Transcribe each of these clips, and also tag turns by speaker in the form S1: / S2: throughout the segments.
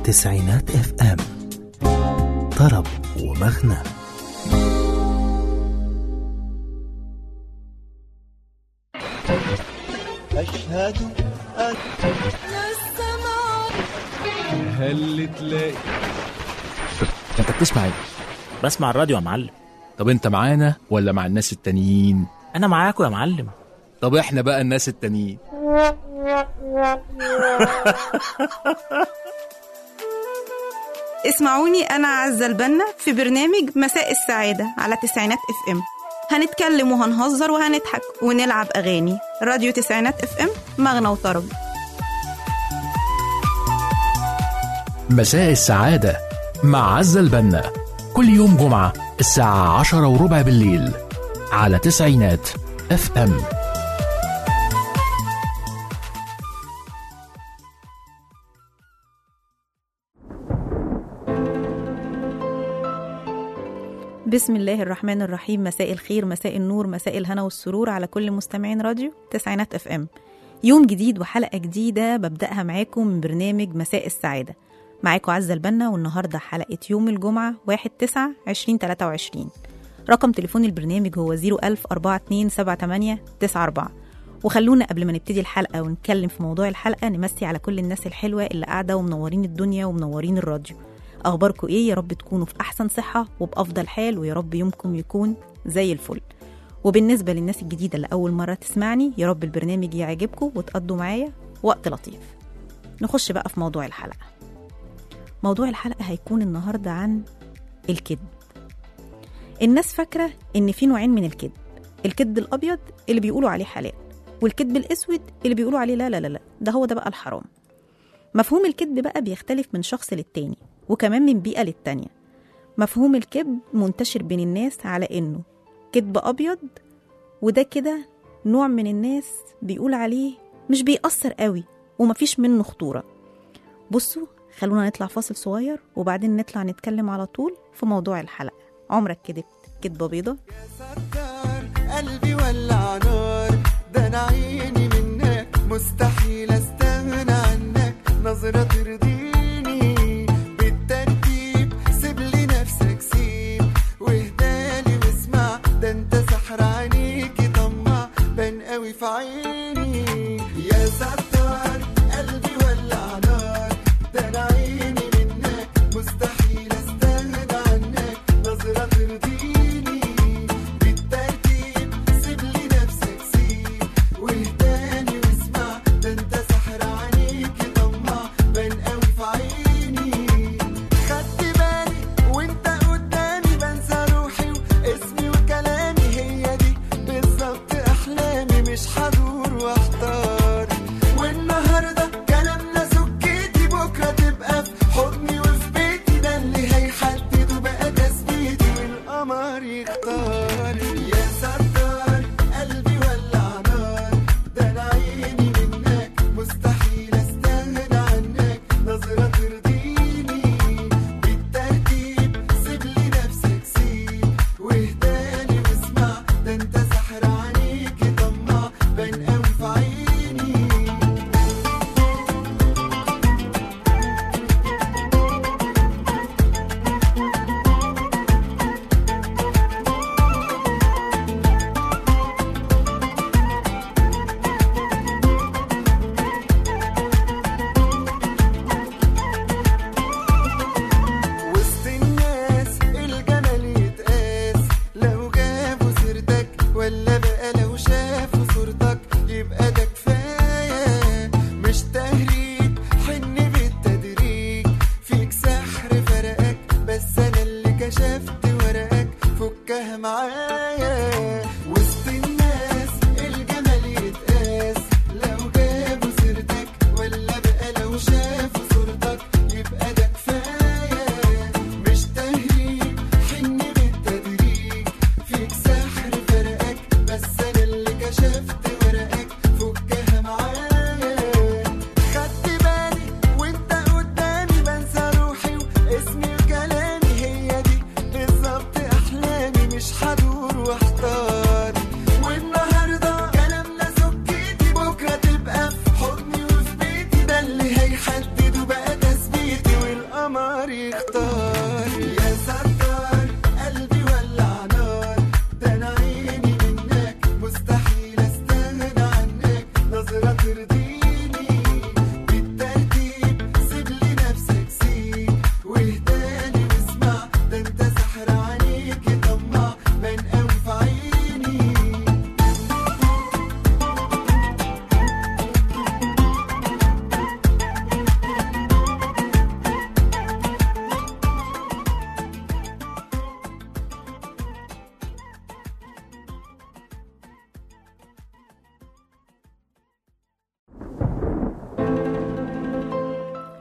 S1: تسعينات اف ام طرب ومغنى
S2: أشهد أن
S3: هل تلاقي
S4: انت بتسمع ايه؟
S5: بسمع الراديو يا معلم
S4: طب انت معانا ولا مع الناس التانيين؟
S5: انا معاكم يا معلم
S4: طب احنا بقى الناس التانيين
S6: اسمعوني أنا عزة البنا في برنامج مساء السعادة على تسعينات اف ام هنتكلم وهنهزر وهنضحك ونلعب أغاني راديو تسعينات اف ام مغنى وطرب
S7: مساء السعادة مع عزة البنا كل يوم جمعة الساعة عشرة وربع بالليل على تسعينات اف ام
S6: بسم الله الرحمن الرحيم مساء الخير مساء النور مساء الهنا والسرور على كل مستمعين راديو تسعينات اف ام يوم جديد وحلقة جديدة ببدأها معاكم من برنامج مساء السعادة معاكم عزة البنا والنهاردة حلقة يوم الجمعة 1 9 2023 رقم تليفون البرنامج هو 01000 4278 94 وخلونا قبل ما نبتدي الحلقة ونتكلم في موضوع الحلقة نمسي على كل الناس الحلوة اللي قاعدة ومنورين الدنيا ومنورين الراديو أخباركم إيه يا رب تكونوا في أحسن صحة وبأفضل حال ويا رب يومكم يكون زي الفل وبالنسبة للناس الجديدة اللي أول مرة تسمعني يا رب البرنامج يعجبكم وتقضوا معايا وقت لطيف نخش بقى في موضوع الحلقة موضوع الحلقة هيكون النهاردة عن الكذب الناس فاكرة إن في نوعين من الكذب الكذب الأبيض اللي بيقولوا عليه حلال والكذب الأسود اللي بيقولوا عليه لا لا لا لا ده هو ده بقى الحرام مفهوم الكذب بقى بيختلف من شخص للتاني وكمان من بيئة للتانية مفهوم الكذب منتشر بين الناس على إنه كذب أبيض وده كده نوع من الناس بيقول عليه مش بيأثر قوي ومفيش منه خطورة بصوا خلونا نطلع فاصل صغير وبعدين نطلع نتكلم على طول في موضوع الحلقة عمرك كدبت كدبة بيضة
S2: ستار قلبي ولع نار ده انا عيني منك مستحيل استغنى عنك نظرة ترضيني بالترتيب سيب لي نفسك سيب واهدالي واسمع ده انت سحر عينيكي طمع بان قوي في عيني يا ستار قلبي ولع نار ده انا عيني منك مستحيل استغنى عنك نظرة ترضيني بالترتيب سيب لي نفسك سيب واهداني واسمع ده انت سحر عينيكي طمع بان قوي في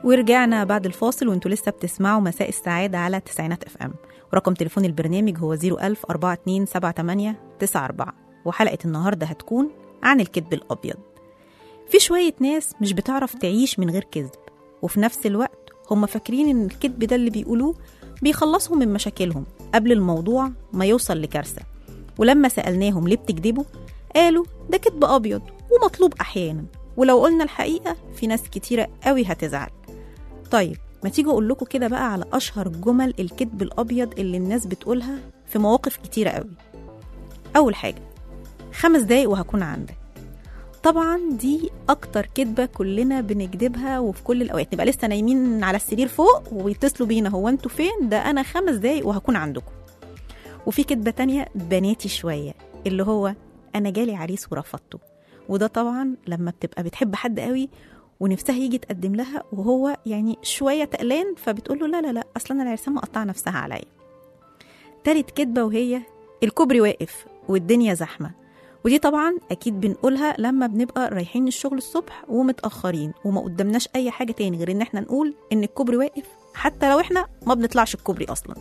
S6: ورجعنا بعد الفاصل وانتوا لسه بتسمعوا مساء السعادة على تسعينات اف ام ورقم تليفون البرنامج هو 01000 4278 94 وحلقة النهاردة هتكون عن الكذب الأبيض في شوية ناس مش بتعرف تعيش من غير كذب وفي نفس الوقت هم فاكرين ان الكذب ده اللي بيقولوه بيخلصهم من مشاكلهم قبل الموضوع ما يوصل لكارثة ولما سألناهم ليه بتكذبوا قالوا ده كذب أبيض ومطلوب أحيانا ولو قلنا الحقيقة في ناس كتيرة قوي هتزعل طيب ما تيجي اقول لكم كده بقى على اشهر جمل الكذب الابيض اللي الناس بتقولها في مواقف كتيره قوي اول حاجه خمس دقايق وهكون عندك طبعا دي اكتر كذبه كلنا بنكذبها وفي كل الاوقات نبقى لسه نايمين على السرير فوق ويتصلوا بينا هو انتوا فين ده انا خمس دقايق وهكون عندكم وفي كذبه تانية بناتي شويه اللي هو انا جالي عريس ورفضته وده طبعا لما بتبقى بتحب حد قوي ونفسها يجي تقدم لها وهو يعني شويه تقلان فبتقول له لا لا لا اصلا العرسان مقطعه نفسها عليا تالت كدبه وهي الكوبري واقف والدنيا زحمه ودي طبعا اكيد بنقولها لما بنبقى رايحين الشغل الصبح ومتاخرين وما قدامناش اي حاجه تاني غير ان احنا نقول ان الكوبري واقف حتى لو احنا ما بنطلعش الكوبري اصلا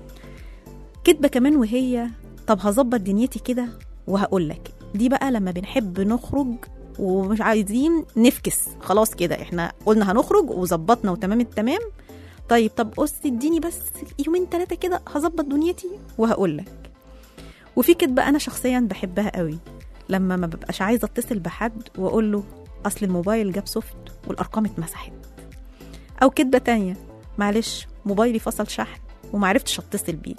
S6: كدبه كمان وهي طب هظبط دنيتي كده وهقول لك دي بقى لما بنحب نخرج ومش عايزين نفكس خلاص كده احنا قلنا هنخرج وظبطنا وتمام التمام طيب طب بص اديني بس يومين ثلاثه كده هظبط دنيتي وهقول لك وفي كدبه انا شخصيا بحبها قوي لما ما ببقاش عايزه اتصل بحد واقول له اصل الموبايل جاب سوفت والارقام اتمسحت او كدبه تانية معلش موبايلي فصل شحن ومعرفتش اتصل بيك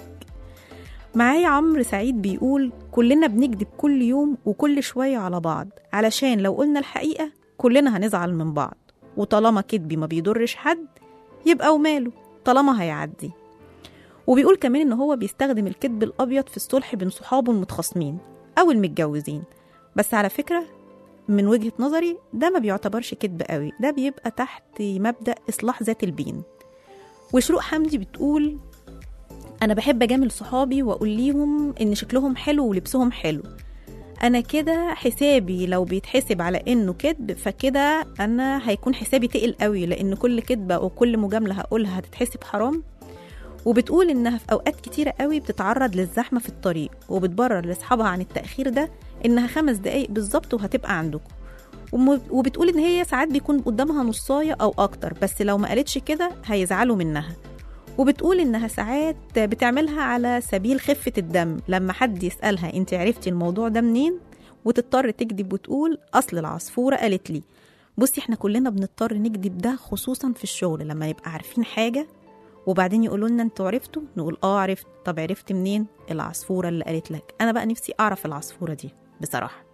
S6: معايا عمرو سعيد بيقول كلنا بنكذب كل يوم وكل شوية على بعض علشان لو قلنا الحقيقة كلنا هنزعل من بعض وطالما كدبي ما بيضرش حد يبقى وماله طالما هيعدي وبيقول كمان ان هو بيستخدم الكذب الابيض في الصلح بين صحابه المتخاصمين او المتجوزين بس على فكرة من وجهة نظري ده ما بيعتبرش كذب قوي ده بيبقى تحت مبدأ إصلاح ذات البين وشروق حمدي بتقول انا بحب اجامل صحابي واقول ليهم ان شكلهم حلو ولبسهم حلو انا كده حسابي لو بيتحسب على انه كذب فكده انا هيكون حسابي تقل قوي لان كل كذبه وكل مجامله هقولها هتتحسب حرام وبتقول انها في اوقات كتيره قوي بتتعرض للزحمه في الطريق وبتبرر لاصحابها عن التاخير ده انها خمس دقايق بالظبط وهتبقى عندكم وم- وبتقول ان هي ساعات بيكون قدامها نصايه او اكتر بس لو ما قالتش كده هيزعلوا منها وبتقول انها ساعات بتعملها على سبيل خفة الدم لما حد يسألها انت عرفتي الموضوع ده منين وتضطر تكذب وتقول اصل العصفورة قالت لي بصي احنا كلنا بنضطر نكذب ده خصوصا في الشغل لما نبقى عارفين حاجة وبعدين يقولوا لنا انتوا عرفتوا نقول اه عرفت طب عرفت منين العصفورة اللي قالت لك انا بقى نفسي اعرف العصفورة دي بصراحة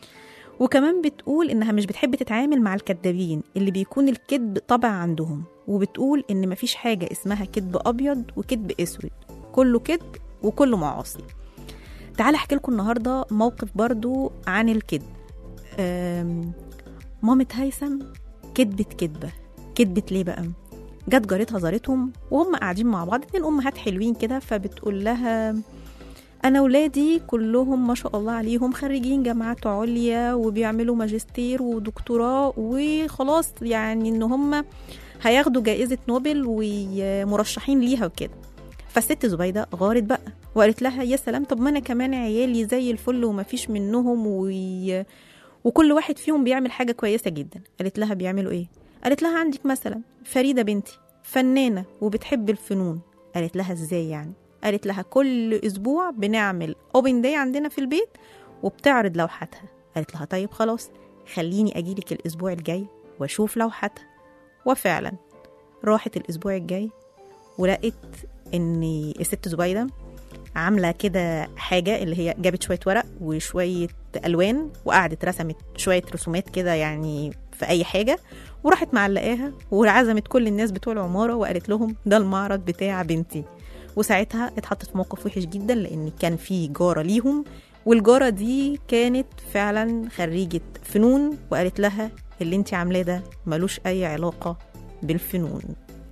S6: وكمان بتقول انها مش بتحب تتعامل مع الكدابين اللي بيكون الكذب طبع عندهم وبتقول ان مفيش حاجه اسمها كذب ابيض وكذب اسود كله كذب وكله معاصي تعال احكي لكم النهارده موقف برضو عن الكذب أم، مامة هيثم كدبت كدبه كدبت ليه بقى جت جارتها زارتهم وهم قاعدين مع بعض اتنين امهات حلوين كده فبتقول لها انا ولادي كلهم ما شاء الله عليهم خريجين جامعات عليا وبيعملوا ماجستير ودكتوراه وخلاص يعني ان هم هياخدوا جائزة نوبل ومرشحين ليها وكده فالست زبيدة غارت بقى وقالت لها يا سلام طب ما انا كمان عيالي زي الفل ومفيش منهم و... وكل واحد فيهم بيعمل حاجة كويسة جدا قالت لها بيعملوا ايه قالت لها عندك مثلا فريدة بنتي فنانة وبتحب الفنون قالت لها ازاي يعني قالت لها كل اسبوع بنعمل اوبن داي عندنا في البيت وبتعرض لوحاتها قالت لها طيب خلاص خليني اجيلك الاسبوع الجاي واشوف لوحاتها وفعلا راحت الاسبوع الجاي ولقيت ان الست زبيده عامله كده حاجه اللي هي جابت شويه ورق وشويه الوان وقعدت رسمت شويه رسومات كده يعني في اي حاجه وراحت معلقاها وعزمت كل الناس بتوع العماره وقالت لهم ده المعرض بتاع بنتي وساعتها اتحطت في موقف وحش جدا لان كان في جاره ليهم والجاره دي كانت فعلا خريجه فنون وقالت لها اللي انت عاملاه ده ملوش اي علاقه بالفنون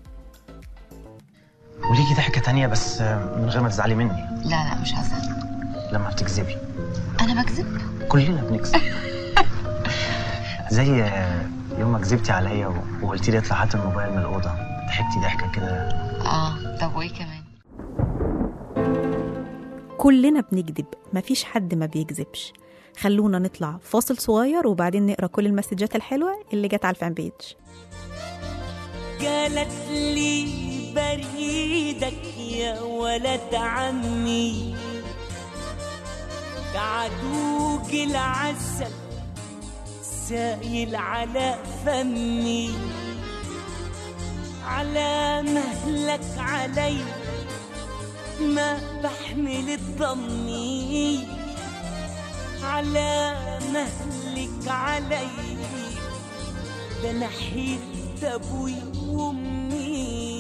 S8: وليكي ضحكة تانية بس من غير ما تزعلي مني
S9: لا لا مش هزعل
S8: لما بتكذبي
S9: انا بكذب
S8: كلنا بنكذب زي يوم ما كذبتي عليا و- وقلتي لي اطلع هات الموبايل من الاوضه ضحكتي ضحكه كده
S9: اه طب وايه كمان
S6: كلنا بنكذب مفيش حد ما بيكذبش خلونا نطلع فاصل صغير وبعدين نقرا كل المسجات الحلوه اللي جت على الفان بيج
S10: قالت لي بريدك يا ولد عمي كعدوك العسل سايل على فمي على مهلك علي ما بحمل الضمي على مهلك علي ده نحيت ابوي وامي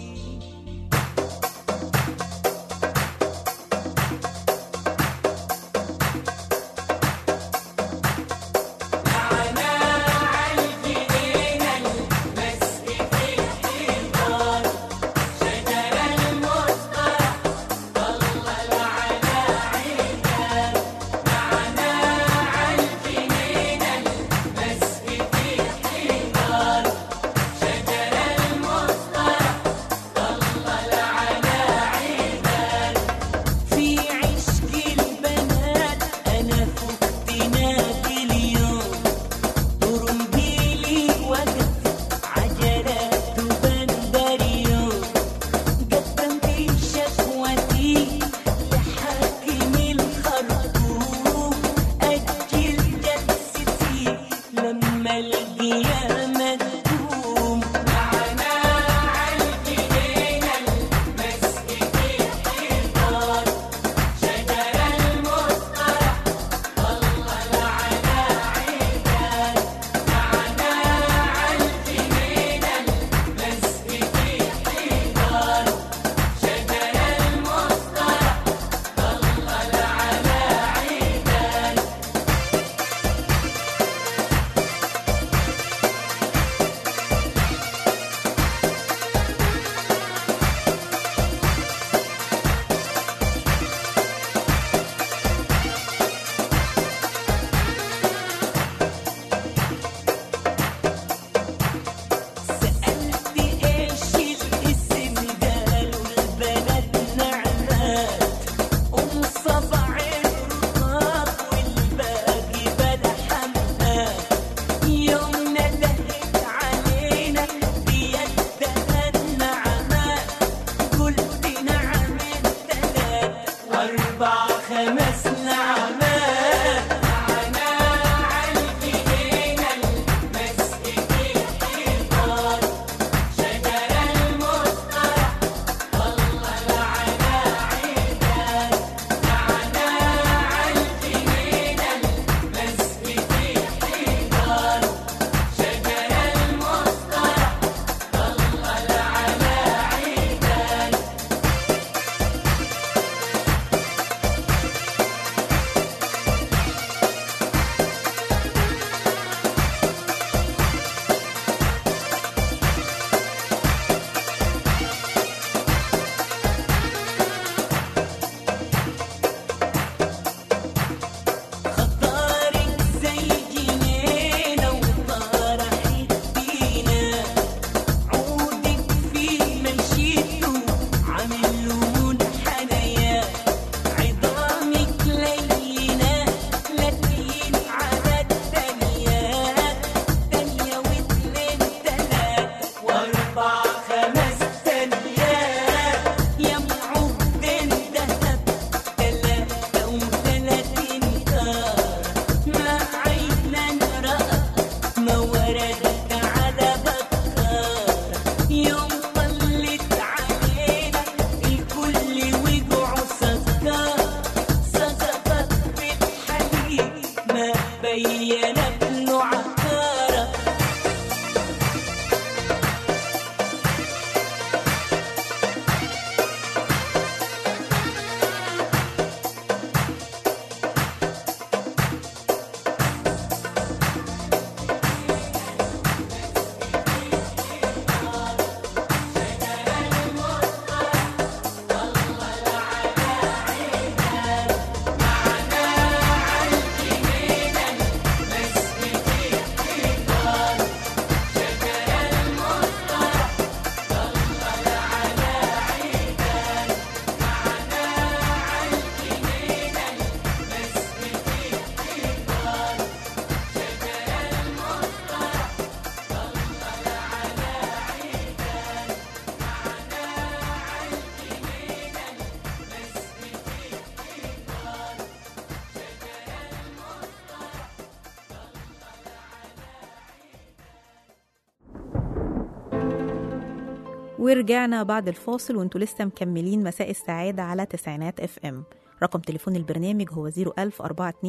S10: في عشق البنات انا فقت نادي اليوم طرمبيلي وقت عجلات بندريون قدمت شكوتي لحاكم الخرطوم اجل جلستي لما القيامه تقوم معنا عالجنينه المسجد الحيطان شجر المصطلح ظلل على عيدان معنا عالجنينه المسجد الحيطان شجر المصطلح ظلل على عيدان سألت إيش الاسم قالوا البلد نعمات أم صبع الرقاق والباقي بلا حمات يوم ندهت علينا بيدها النعمات قلت نعم ثلاث أربع خمس نعمات معنا عالجنينة المسجد الحيطان شجر المصطلح ظلل على عيدان معنا عالجنينة المسجد الحيطان شجر المصطلح ظلل على عيدان
S6: ورجعنا بعد الفاصل وانتوا لسه مكملين مساء السعادة على تسعينات اف ام رقم تليفون البرنامج هو 01000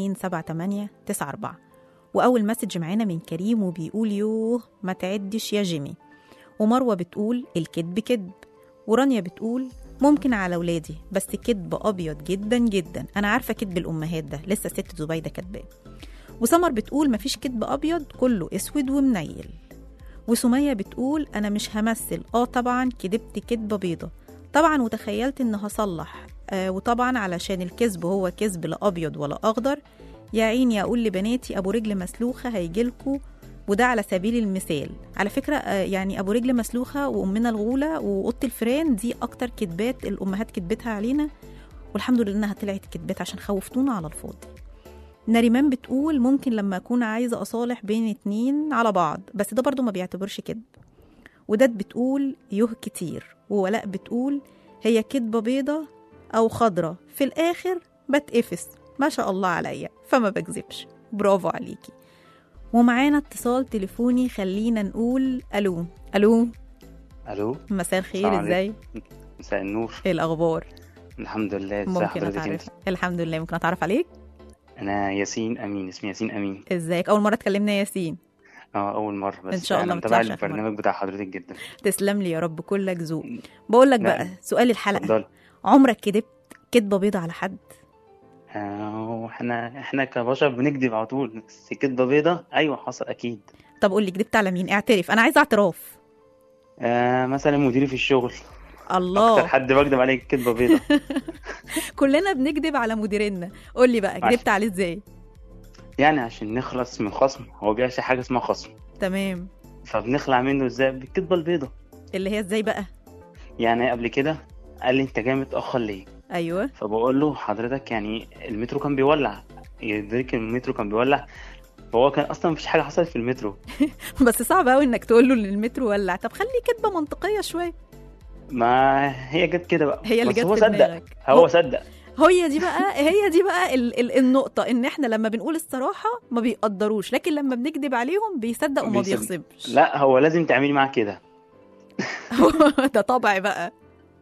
S6: 4278 وأول مسج معانا من كريم وبيقول يوه ما تعدش يا جيمي ومروة بتقول الكذب كذب ورانيا بتقول ممكن على ولادي بس كذب أبيض جدا جدا أنا عارفة كذب الأمهات ده لسه ست زبيدة كاتباه وسمر بتقول مفيش كذب أبيض كله أسود ومنيل وسمية بتقول أنا مش همثل آه طبعا كدبت كدبة بيضة طبعا وتخيلت إن هصلح آه وطبعا علشان الكذب هو كذب لا أبيض ولا أخضر يا عيني أقول لبناتي أبو رجل مسلوخة هيجيلكوا وده على سبيل المثال على فكرة آه، يعني أبو رجل مسلوخة وأمنا الغولة وأوضة الفيران دي أكتر كدبات الأمهات كدبتها علينا والحمد لله إنها طلعت كدبات عشان خوفتونا على الفاضي نريمان بتقول ممكن لما أكون عايزة أصالح بين اتنين على بعض بس ده برضو ما بيعتبرش كدب وداد بتقول يه كتير وولاء بتقول هي كدبة بيضة أو خضرة في الآخر بتقفس ما شاء الله عليا فما بكذبش برافو عليكي ومعانا اتصال تليفوني خلينا نقول ألو ألو
S11: الو
S6: مساء الخير
S11: السلام
S6: ازاي
S11: عليكم. مساء النور
S6: ايه الأخبار
S11: الحمد لله ازي
S6: ممكن
S11: حضرتك انت
S6: أتعرف الحمد لله ممكن أتعرف عليك
S11: انا ياسين امين اسمي ياسين امين
S6: ازيك أول مرة تكلمنا يا ياسين
S11: اه اول مره بس
S6: إن شاء الله
S11: انا
S6: ما
S11: متابع
S6: تطلعش آخر
S11: البرنامج بتاع حضرتك جدا
S6: تسلم لي يا رب كلك ذوق بقول لك
S11: لا.
S6: بقى سؤال الحلقة
S11: اتفضل
S6: عمرك كدبت كدبة بيضة على حد
S11: آه، احنا احنا كبشر بنكذب على طول بس كدبه بيضه ايوه حصل اكيد
S6: طب قول لي كدبت على مين اعترف أنا عايزة اعتراف
S11: آه مثلا مديري في الشغل اكتر
S6: الله
S11: حد بكذب عليه كدبه بيضه
S6: كلنا بنكذب على مديرنا قول لي بقى كدبت عليه ازاي
S11: يعني عشان نخلص من خصم هو بيعمل حاجه اسمها خصم
S6: تمام
S11: فبنخلع منه ازاي بالكدبه البيضه
S6: اللي هي ازاي بقى
S11: يعني قبل كده قال لي انت جاي متاخر ليه
S6: ايوه
S11: فبقول له حضرتك يعني المترو كان بيولع يدرك المترو كان بيولع فهو كان اصلا مفيش حاجه حصلت في المترو
S6: بس صعب قوي انك تقول له ان المترو ولع طب خلي كدبه منطقيه شويه
S11: ما هي جت كده بقى
S6: هي اللي
S11: بس
S6: جت
S11: هو
S6: في
S11: صدق
S6: دماغك. هو-
S11: هو صدق
S6: هي دي بقى هي دي بقى ال ال النقطه ان احنا لما بنقول الصراحه ما بيقدروش لكن لما بنكذب عليهم بيصدق وما
S11: بيصدق.
S6: بيغصبش
S11: لا هو لازم تعملي معاه كده
S6: ده طبع بقى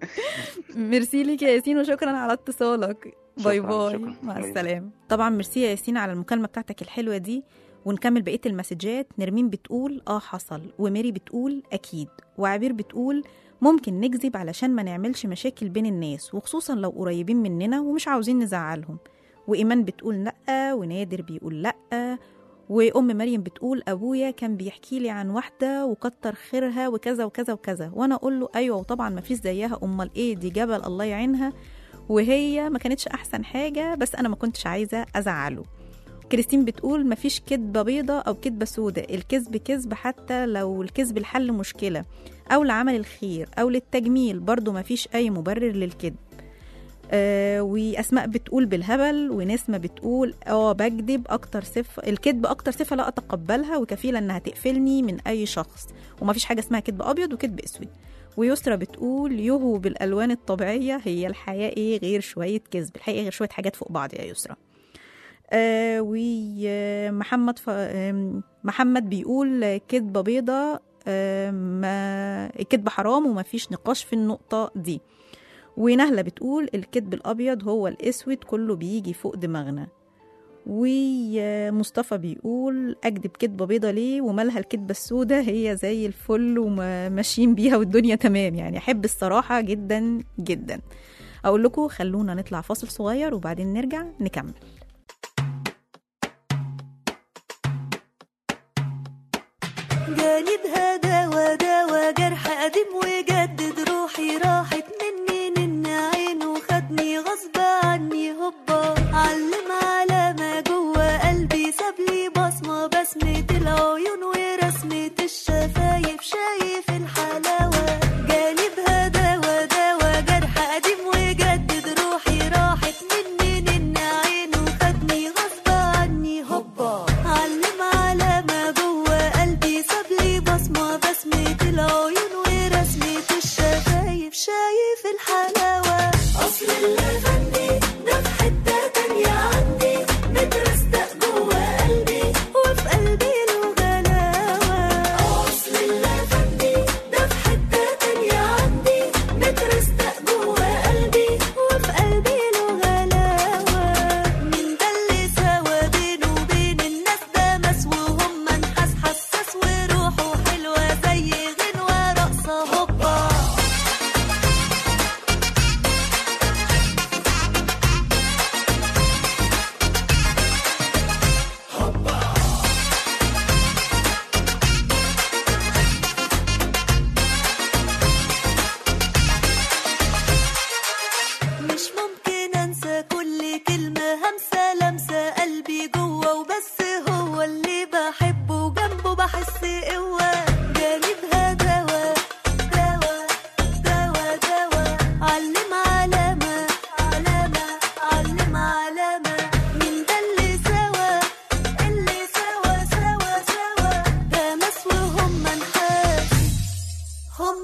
S6: ميرسي ليك يا ياسين وشكرا على اتصالك باي
S11: شكراً،
S6: باي
S11: شكراً.
S6: مع
S11: باي باي.
S6: السلامه طبعا ميرسي يا ياسين على المكالمه بتاعتك الحلوه دي ونكمل بقيه المسجات نرمين بتقول اه حصل وميري بتقول اكيد وعبير بتقول ممكن نكذب علشان ما نعملش مشاكل بين الناس وخصوصا لو قريبين مننا ومش عاوزين نزعلهم وإيمان بتقول لأ ونادر بيقول لأ وأم مريم بتقول أبويا كان بيحكي لي عن واحدة وكتر خيرها وكذا وكذا وكذا وأنا أقول له أيوة وطبعا ما فيش زيها أمال إيه دي جبل الله يعينها وهي ما كانتش أحسن حاجة بس أنا ما كنتش عايزة أزعله كريستين بتقول مفيش كذبة بيضة أو كذبة سودة الكذب كذب حتى لو الكذب لحل مشكلة أو لعمل الخير أو للتجميل برضو مفيش أي مبرر للكذب آه واسماء بتقول بالهبل ونسمه بتقول اه بكذب اكتر صفه الكذب اكتر صفه لا اتقبلها وكفيله انها تقفلني من اي شخص ومفيش حاجه اسمها كذب ابيض وكذب اسود ويسرى بتقول يهو بالالوان الطبيعيه هي الحياه ايه غير شويه كذب الحقيقه غير شويه حاجات فوق بعض يا يسرى آه ومحمد ف... آم، محمد بيقول كذبه بيضه آه ما الكذب حرام ومفيش نقاش في النقطه دي ونهلة بتقول الكذب الأبيض هو الأسود كله بيجي فوق دماغنا ومصطفى بيقول أكذب كذبة بيضة ليه ومالها الكذبة السوداء هي زي الفل وماشيين بيها والدنيا تمام يعني أحب الصراحة جدا جدا أقول لكم خلونا نطلع فاصل صغير وبعدين نرجع نكمل
S10: جاني بهداوة داوى جرح قديم وجدد روحي راحت مني نن عينه خدني غصب عني هوبا علم على ما جوه قلبي سابلي بصمة بسمة العيون ورسمة الشفايف شايف الحلاوة جاني بهداوة داوى جرح قديم وجدد روحي راحت مني نن عينه خدني غصب عني هوبا علم على ما جوه قلبي سابلي بصمة بسمة العيون ورسمة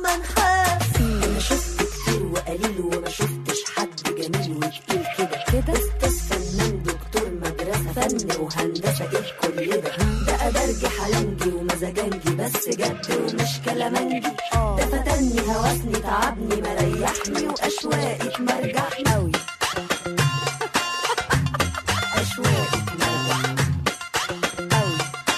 S10: ما نخاف انا شفت كتير وقليل وما شفتش حد جميل وتقيل كده كده استاذ فنان دكتور مدرسه فن وهندسه ايه كل ده ده ادرجي حلنجي ومزاجنجي بس جد ومش كلامنجي ده فتني هوسني تعبني مريحني واشواقي مرجحني قوي اشواقي مرجحني قوي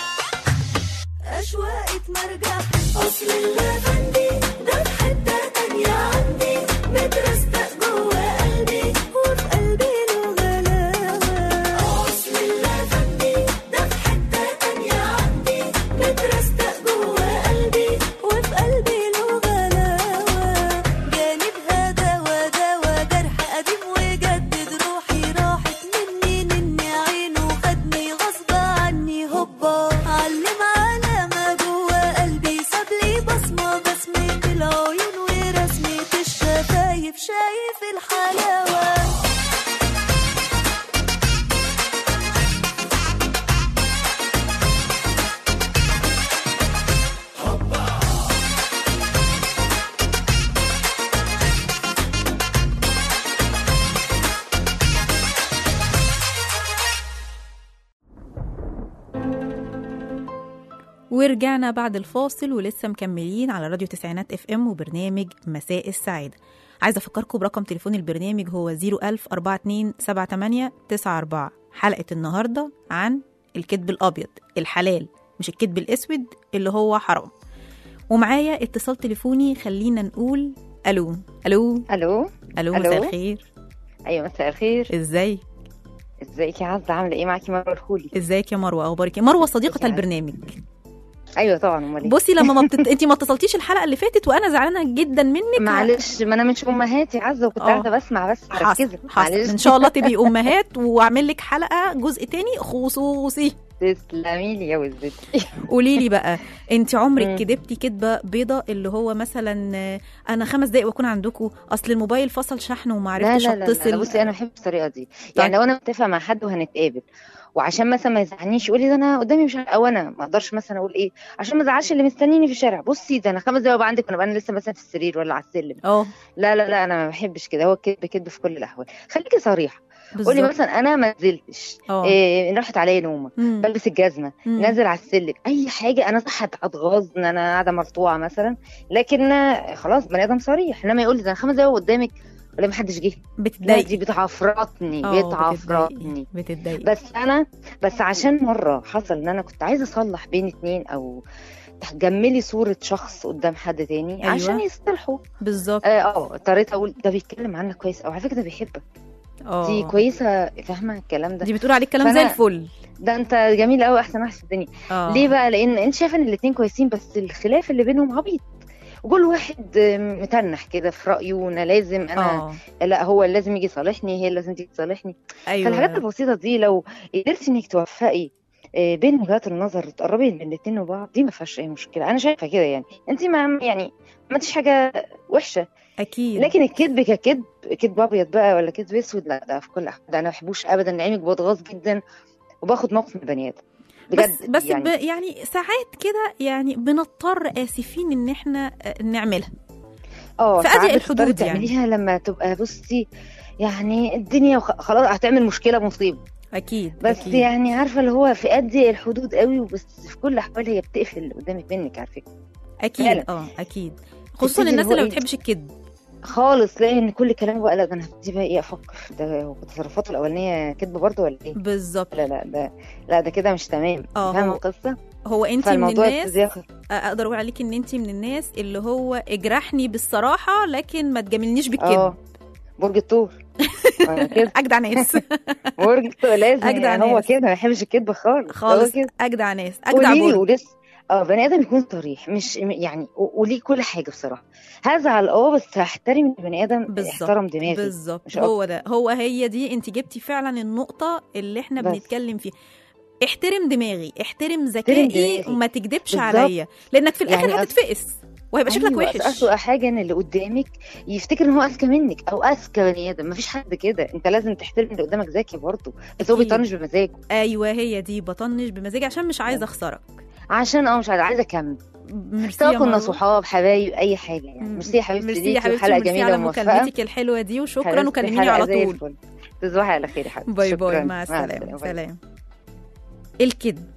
S10: أشواقي مرجع أصل اللافندي ده في حتة تانية عندي مترستق جوا قلبي وفي قلبي له غلاوة أصل اللافندي ده في حتة تانية عندي مترستق جوا قلبي وفي قلبي له غلاوة جانبها دوا دوا جرح قديم وجدد روحي راحت مني نني عينه خدني غصب عني هوبا علم علامة جوا قلبي ساب لي بصمة بسمة العيون ورسمة الشفايف شايف الحلاوة
S6: ورجعنا بعد الفاصل ولسه مكملين على راديو تسعينات اف ام وبرنامج مساء السعادة عايزة أفكركم برقم تليفون البرنامج هو 01000 42 78 94 حلقة النهاردة عن الكذب الأبيض الحلال مش الكذب الأسود اللي هو حرام ومعايا اتصال تليفوني خلينا نقول ألو ألو
S12: الو
S6: ألو
S12: ألو.
S6: مساء الخير
S12: ايوه مساء الخير
S6: ازاي
S12: ازيك يا عزه عامله ايه معاكي مروه الخولي
S6: ازيك يا مروة أخبارك إيه؟ مروة صديقة البرنامج
S12: ايوه طبعا امال إيه؟
S6: بصي لما ما بتت... انت ما اتصلتيش الحلقه اللي فاتت وانا زعلانه جدا منك
S12: معلش ما انا مش امهات يا عزه وكنت
S6: آه.
S12: قاعده بسمع بس
S6: حصل
S12: مركزه
S6: حصل ان شاء الله تبقي امهات واعمل لك حلقه جزء تاني خصوصي
S12: تسلمي لي يا وزتي
S6: قولي لي بقى انت عمرك
S12: مم.
S6: كدبتي كدبه بيضه اللي هو مثلا آه، انا خمس دقايق واكون عندكم اصل الموبايل فصل شحن وما
S12: لا
S6: عرفتش
S12: لا لا, لا,
S6: اتصل
S12: لا بصي انا بحب الطريقه دي يعني لو انا متفقه مع حد وهنتقابل وعشان مثلا ما يزعلنيش يقول لي ده انا قدامي مش عارف- او انا ما اقدرش مثلا اقول ايه عشان ما ازعلش اللي مستنيني في الشارع بصي ده انا خمس دقايق وابقى عندك وانا بقى أنا لسه مثلا في السرير ولا على السلم
S6: اه
S12: لا لا لا انا ما بحبش كده هو كذب كذب في كل الاحوال خليكي صريحه قولي
S6: بالظبط.
S12: مثلا انا ما نزلتش
S6: اه.
S12: إيه راحت عليا نومه
S6: مم.
S12: بلبس الجزمه
S6: مم.
S12: نازل على السلم اي حاجه انا صح هتغاظ ان انا قاعده مرفوعه مثلا لكن آه، خلاص بني ادم صريح انما يقول لي ده أنا خمس دقايق قدامك ولا ما حدش جه لا
S6: بتضايقي
S12: دي بتعفرطني
S6: اه،
S12: بتعفرطني
S6: بتتضايقي
S12: بس انا بس عشان مره حصل ان انا كنت عايزه اصلح بين اتنين او تجملي صوره شخص قدام حد تاني
S6: أيوة.
S12: عشان يصلحوا
S6: بالظبط
S12: اه اه اضطريت اقول ده بيتكلم عنك كويس او على فكره ده بيحبك
S6: اه
S12: دي كويسه فاهمه الكلام ده
S6: دي بتقول عليك كلام زي
S12: فأنا-
S6: الفل
S12: ده انت جميل قوي احسن واحد في الدنيا
S6: اه
S12: ليه بقى لان انت شايفه ان الاتنين كويسين بس الخلاف اللي بينهم عبيط وكل واحد متنح كده في رايه وانا لازم انا
S6: اه
S12: لا هو اللي لازم يجي يصالحني هي اللي لازم تيجي تصالحني
S6: ايوه
S12: فالحاجات البسيطه دي لو قدرتي انك توفقي آه، بين وجهات النظر تقربي بين الاتنين وبعض دي ما فيهاش اي مشكله انا شايفه كده يعني انت ما يعني ما عملتيش حاجه وحشه
S6: اكيد
S12: لكن الكذب ككذب كذب ابيض بقى ولا كذب اسود لا ده في كل الاحوال ده انا ما بحبوش ابدا لعلمك بتغاظ جدا وباخد موقف من البني ادم بجد
S6: بس بس
S12: يعني
S6: يعني, ب يعني ساعات كده يعني بنضطر اسفين ان احنا آه، نعملها
S12: اه
S6: في
S12: ساعات
S6: أضيق
S12: بتضطري
S6: الحدود يعني.
S12: تعمليها لما تبقى بصي يعني الدنيا وخ- خلاص هتعمل مشكله مصيبه
S6: اكيد
S12: بس
S6: أكيد.
S12: يعني عارفه اللي هو في أضيق الحدود قوي وبس في كل الاحوال هي بتقفل اللي قدامك منك على فكره
S6: اكيد
S12: فعلا.
S6: اه اكيد خصوصا
S12: تبتدي
S6: الناس
S12: اللي هو
S6: اللي ما
S12: إيه؟
S6: بتحبش الكذب
S12: خالص تلاقي ان كل كلام بقى لا ده انا هبتدي بقى ايه افكر ده تصرفاته الاولانيه كذب برضه ولا ايه
S6: بالظبط
S12: لا لا ده لا ده كده مش تمام
S6: اه
S12: فاهمه
S6: هو-
S12: القصه
S6: هو انت من
S12: فالموضوع
S6: الناس
S12: ابتدي ياخد
S6: آه، اقدر اقول عليك ان انت من الناس اللي هو اجرحني بالصراحه لكن ما تجاملنيش بالكذب
S12: اه برج الثور أنا كده
S6: اجدع ناس
S12: برج الثور لازم
S6: أجدع
S12: يعني هو
S6: ناس.
S12: كده ما يحبش الكذب خالص هو
S6: خالص
S12: كده
S6: اجدع ناس اجدع
S12: قولي لي
S6: برج
S12: ولسه اه بني ادم يكون صريح مش م- يعني و- وليه كل حاجه بصراحه هزعل اه بس هحترم البني ادم
S6: بالظبط
S12: احترم دماغي
S6: بالظبط
S12: مش
S6: هو ده هو هي دي انت جبتي فعلا النقطه اللي احنا
S12: بس.
S6: بنتكلم فيها احترم دماغي احترم
S12: احترم
S6: ذكائي
S12: دماغي.
S6: وما تكدبش
S12: بالظبط.
S6: عليا لانك في الاخر
S12: يعني أص-
S6: هتتفقس وهيبقى شكلك
S12: أيوة،
S6: وحش
S12: أسوأ حاجة إن اللي قدامك يفتكر إن هو أذكى منك أو أذكى بني آدم مفيش حد كده أنت لازم تحترم اللي قدامك ذكي برضه بس هو
S6: أكيد.
S12: بيطنش بمزاجه
S6: ايوه هي دي بطنش بمزاجي عشان مش عايزه اخسرك
S12: عشان أه مش عايزة عايزة أكمل
S6: ميرسي
S12: سواء
S6: يا
S12: كنا
S6: مروة.
S12: صحاب حبايب اي حاجه يعني ميرسي يا حبيبتي
S6: ميرسي يا
S12: ليكي
S6: حبيبتي
S12: وحلقه
S6: وميرسي
S12: جميله
S6: على
S12: وموفقه
S6: مكالمتك الحلوه دي وشكرا
S12: حبيبتي،
S6: وكلميني
S12: حلقة
S6: على
S12: زي
S6: طول
S12: الفل. تصبحي على خير يا حبيبتي
S6: باي باي
S12: شكراً.
S6: مع السلامه
S12: باي.
S6: سلام الكذب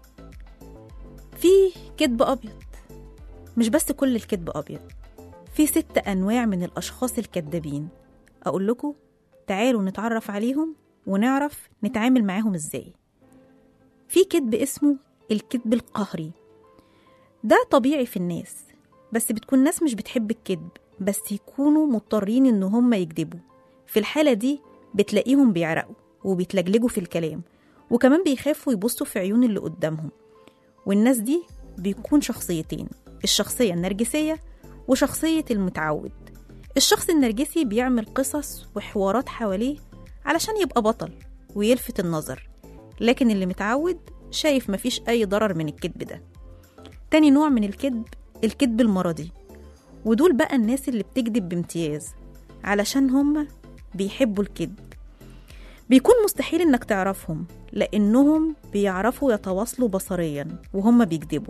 S6: في كذب ابيض مش بس كل الكذب ابيض في ست انواع من الاشخاص الكذابين اقول لكم تعالوا نتعرف عليهم ونعرف نتعامل معاهم ازاي في كذب اسمه الكذب القهري ده طبيعي في الناس بس بتكون ناس مش بتحب الكذب بس يكونوا مضطرين ان هم يكذبوا في الحالة دي بتلاقيهم بيعرقوا وبيتلجلجوا في الكلام وكمان بيخافوا يبصوا في عيون اللي قدامهم والناس دي بيكون شخصيتين الشخصية النرجسية وشخصية المتعود الشخص النرجسي بيعمل قصص وحوارات حواليه علشان يبقى بطل ويلفت النظر لكن اللي متعود شايف مفيش أي ضرر من الكذب ده تاني نوع من الكذب الكذب المرضي ودول بقى الناس اللي بتكذب بامتياز علشان هم بيحبوا الكذب بيكون مستحيل انك تعرفهم لانهم بيعرفوا يتواصلوا بصريا وهم بيكذبوا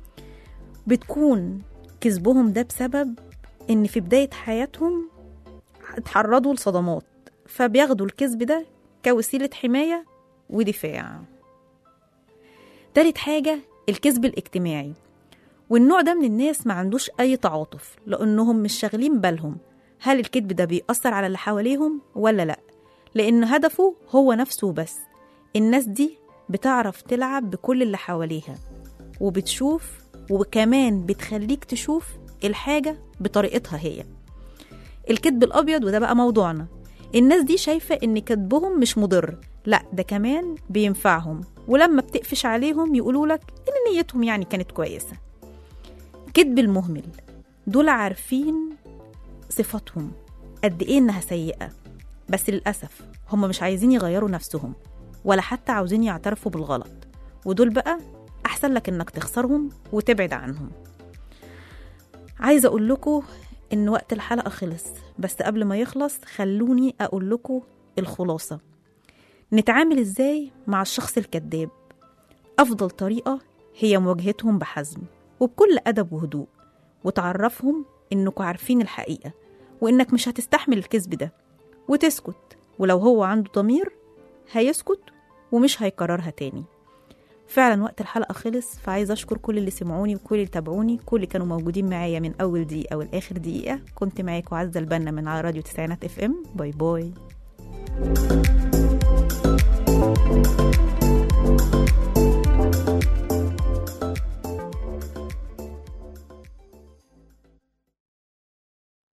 S6: بتكون كذبهم ده بسبب ان في بداية حياتهم اتعرضوا لصدمات فبياخدوا الكذب ده كوسيلة حماية ودفاع تالت حاجة الكذب الاجتماعي والنوع ده من الناس ما عندوش أي تعاطف لأنهم مش شاغلين بالهم هل الكذب ده بيأثر على اللي حواليهم ولا لأ لأن هدفه هو نفسه بس الناس دي بتعرف تلعب بكل اللي حواليها وبتشوف وكمان بتخليك تشوف الحاجة بطريقتها هي الكذب الأبيض وده بقى موضوعنا الناس دي شايفة إن كذبهم مش مضر لا ده كمان بينفعهم ولما بتقفش عليهم يقولوا لك إن نيتهم يعني كانت كويسة كذب المهمل دول عارفين صفاتهم قد إيه إنها سيئة بس للأسف هم مش عايزين يغيروا نفسهم ولا حتى عاوزين يعترفوا بالغلط ودول بقى أحسن لك إنك تخسرهم وتبعد عنهم عايزة أقول لكم إن وقت الحلقة خلص بس قبل ما يخلص خلوني أقول لكم الخلاصة نتعامل إزاي مع الشخص الكذاب أفضل طريقة هي مواجهتهم بحزم وبكل أدب وهدوء وتعرفهم إنكم عارفين الحقيقة وإنك مش هتستحمل الكذب ده وتسكت ولو هو عنده ضمير هيسكت ومش هيكررها تاني فعلا وقت الحلقة خلص فعايزة أشكر كل اللي سمعوني وكل اللي تابعوني كل اللي كانوا موجودين معايا من أول دقيقة والآخر دقيقة كنت معاكم عزة البنا من على راديو تسعينات اف ام باي باي